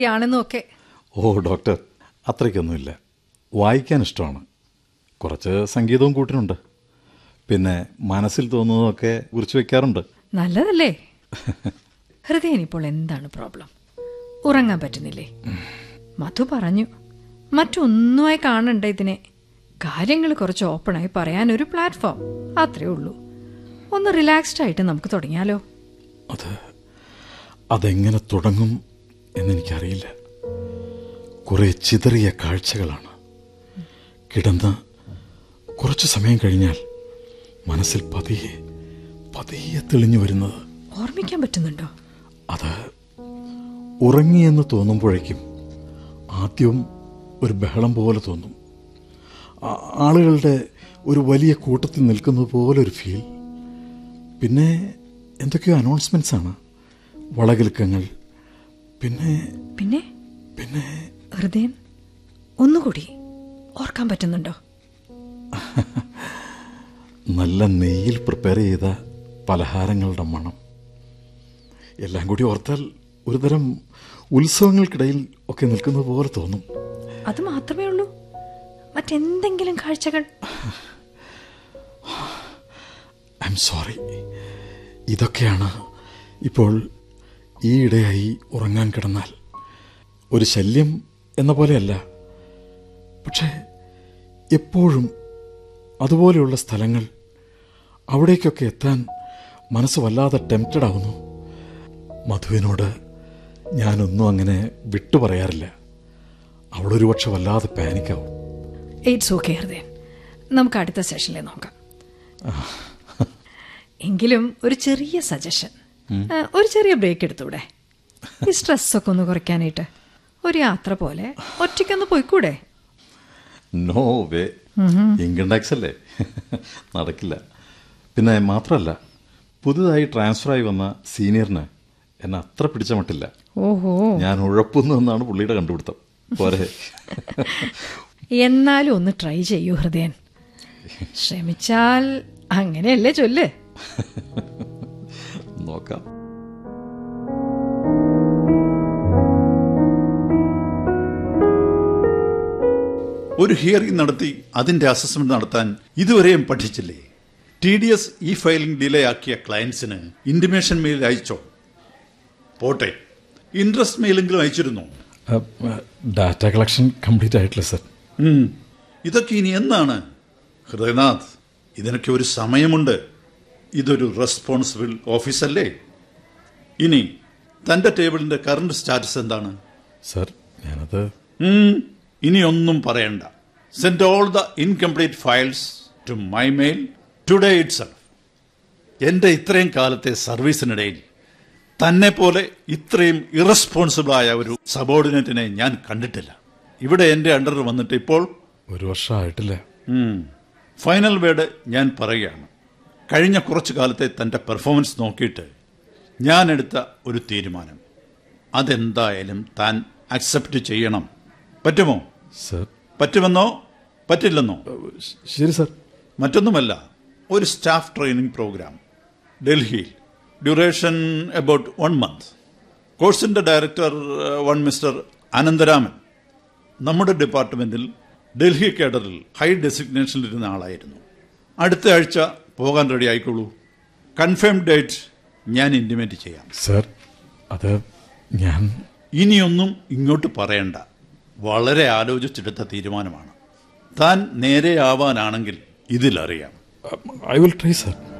ആണെന്നും ഒക്കെ ഓ ഡോക്ടർ അത്രയ്ക്കൊന്നുമില്ല വായിക്കാൻ ഇഷ്ടമാണ് കുറച്ച് സംഗീതവും കൂട്ടിനുണ്ട് പിന്നെ മനസ്സിൽ തോന്നുന്നതൊക്കെ കുറിച്ച് വെക്കാറുണ്ട് നല്ലതല്ലേ ഹൃദയൻ ഇപ്പോൾ എന്താണ് പ്രോബ്ലം ഉറങ്ങാൻ പറ്റുന്നില്ലേ മധു പറഞ്ഞു മറ്റൊന്നുമായി കാണണ്ട ഇതിനെ കാര്യങ്ങൾ കുറച്ച് ഓപ്പണായി പറയാൻ ഒരു പ്ലാറ്റ്ഫോം അത്രേ ഉള്ളൂ ഒന്ന് റിലാക്സ്ഡ് ആയിട്ട് നമുക്ക് തുടങ്ങിയാലോ അത് അതെങ്ങനെ തുടങ്ങും എന്നെനിക്കറിയില്ല കുറെ ചിതറിയ കാഴ്ചകളാണ് കിടന്ന് കുറച്ചു സമയം കഴിഞ്ഞാൽ മനസ്സിൽ പതിയെ പതിയെ തെളിഞ്ഞു വരുന്നത് ഓർമ്മിക്കാൻ പറ്റുന്നുണ്ടോ അത് ഉറങ്ങിയെന്ന് തോന്നുമ്പോഴേക്കും ആദ്യം ഒരു ബഹളം പോലെ തോന്നും ആ- ആളുകളുടെ ഒരു വലിയ കൂട്ടത്തിൽ നിൽക്കുന്നത് പോലെ ഒരു ഫീൽ പിന്നെ എന്തൊക്കെയോ അനൗൺസ്മെന്റ്സ് ആണ് വളകിലുക്കങ്ങൾ പിന്നെ പിന്നെ പിന്നെ ഹൃദയൻ ഒന്നുകൂടി ഓർക്കാൻ പറ്റുന്നുണ്ടോ നല്ല നെയ്യിൽ പ്രിപ്പയർ ചെയ്ത പലഹാരങ്ങളുടെ മണം എല്ലാം കൂടി ഓർത്താൽ ഒരുതരം ഉത്സവങ്ങൾക്കിടയിൽ ഒക്കെ നിൽക്കുന്നത് പോലെ തോന്നും അത് മാത്രമേ ഉള്ളൂ മറ്റെന്തെങ്കിലും കാഴ്ചകൾ ഐ എം സോറി ഇതൊക്കെയാണ് ഇപ്പോൾ ഈയിടെയായി ഉറങ്ങാൻ കിടന്നാൽ ഒരു ശല്യം എന്ന പോലെയല്ല പക്ഷേ എപ്പോഴും അതുപോലെയുള്ള സ്ഥലങ്ങൾ അവിടേക്കൊക്കെ എത്താൻ മനസ്സ് വല്ലാതെ ടെംപ്റ്റഡ് ആവുന്നു മധുവിനോട് ഞാനൊന്നും അങ്ങനെ വിട്ടു പറയാറില്ല അവളൊരു പക്ഷെ വല്ലാതെ പാനിക്കാവും ഇറ്റ്സ് ഓക്കെ ഹൃദയൻ നമുക്ക് അടുത്ത സെഷനിൽ നോക്കാം എങ്കിലും ഒരു ചെറിയ സജഷൻ ഒരു ചെറിയ ബ്രേക്ക് എടുത്തൂടെ ഈ സ്ട്രെസ്സൊക്കെ ഒന്ന് കുറയ്ക്കാനായിട്ട് ഒരു യാത്ര പോലെ ഒറ്റയ്ക്കൊന്ന് പോയിക്കൂടെ നോ വേ ഇൻകം ടാക്സ് അല്ലേ നടക്കില്ല പിന്നെ മാത്രമല്ല പുതുതായി ട്രാൻസ്ഫർ ആയി വന്ന സീനിയറിന് എന്നെ അത്ര പിടിച്ച മട്ടില്ല ഓഹോ ഞാൻ ഉഴപ്പുന്നു എന്നാണ് പുള്ളിയുടെ കണ്ടുപിടുത്തം പോരെ എന്നാലും ഒന്ന് ട്രൈ ചെയ്യൂ ഹൃദയൻ ശ്രമിച്ചാൽ അങ്ങനെയല്ലേ ചൊല്ല് നോക്കാം ഒരു ഹിയറിംഗ് നടത്തി അതിന്റെ അസസ്മെന്റ് നടത്താൻ ഇതുവരെയും പഠിച്ചില്ലേ T D S E filing delay ആക്കിയ ക്ലയൻസിന് ഇന്റിമേഷൻ മെയിൽ അയച്ചോ പോട്ടെ ഇൻട്രസ്റ്റ് മെയിലെങ്കിലും അയച്ചിരുന്നോ ഡാറ്റ കളക്ഷൻ കംപ്ലീറ്റ് ആയിട്ടില്ല സർ ഉം. ഇതൊക്കെ ഇനി എന്നാണ് ഹൃദയനാഥ് ഇതിനൊക്കെ ഒരു സമയമുണ്ട് ഇതൊരു റെസ്പോൺസിബിൾ ഓഫീസല്ലേ ഇനി തന്റെ ടേബിളിന്റെ കറണ്ട് സ്റ്റാറ്റസ് എന്താണ് സർ ഞാനത് ഉം, ഇനിയൊന്നും പറയണ്ട send all the incomplete files to my mail today itself എന്റെ ഇത്രയും കാലത്തെ സർവീസിനിടയിൽ തന്നെ പോലെ ഇത്രയും ഇറസ്പോൺസിബിൾ ആയ ഒരു സബോർഡിനേറ്റിനെ ഞാൻ കണ്ടിട്ടില്ല ഇവിടെ എന്റെ അണ്ടറിൽ വന്നിട്ട് ഇപ്പോൾ ഒരു വർഷം ആയിട്ടില്ല ഉം, ഫൈനൽ വേർഡ് ഞാൻ പറയുകയാണ് കഴിഞ്ഞ കുറച്ചു കാലത്തെ തന്റെ പെർഫോമൻസ് നോക്കിയിട്ട് ഞാൻ എടുത്ത ഒരു തീരുമാനം അതെന്തായാലും താൻ അക്സെപ്റ്റ് ചെയ്യണം പറ്റുമോ സർ പറ്റുമെന്നോ പറ്റില്ലെന്നോ ശരി സർ മറ്റൊന്നുമല്ല ഒരു സ്റ്റാഫ് ട്രെയിനിങ് പ്രോഗ്രാം ഡൽഹിയിൽ ഡ്യൂറേഷൻ അബൌട്ട് വൺ മന്ത് കോഴ്സിന്റെ ഡയറക്ടർ വൺ മിസ്റ്റർ അനന്തരാമൻ നമ്മുടെ ഡിപ്പാർട്ട്മെന്റിൽ ഡൽഹി കേഡറിൽ ഹൈ ഡെസിഗ്നേഷനിൽ ഇരുന്ന ആളായിരുന്നു അടുത്ത ആഴ്ച പോകാൻ റെഡി ആയിക്കോളൂ കൺഫേം ഡേറ്റ് ഞാൻ ഇന്റിമേറ്റ് ചെയ്യാം സർ അത് ഞാൻ ഇനിയൊന്നും ഇങ്ങോട്ട് പറയണ്ട വളരെ ആലോചിച്ചെടുത്ത തീരുമാനമാണ് താൻ നേരെയാവാനാണെങ്കിൽ ഇതിലറിയാം ഐ വിൽ ട്രൈ സർ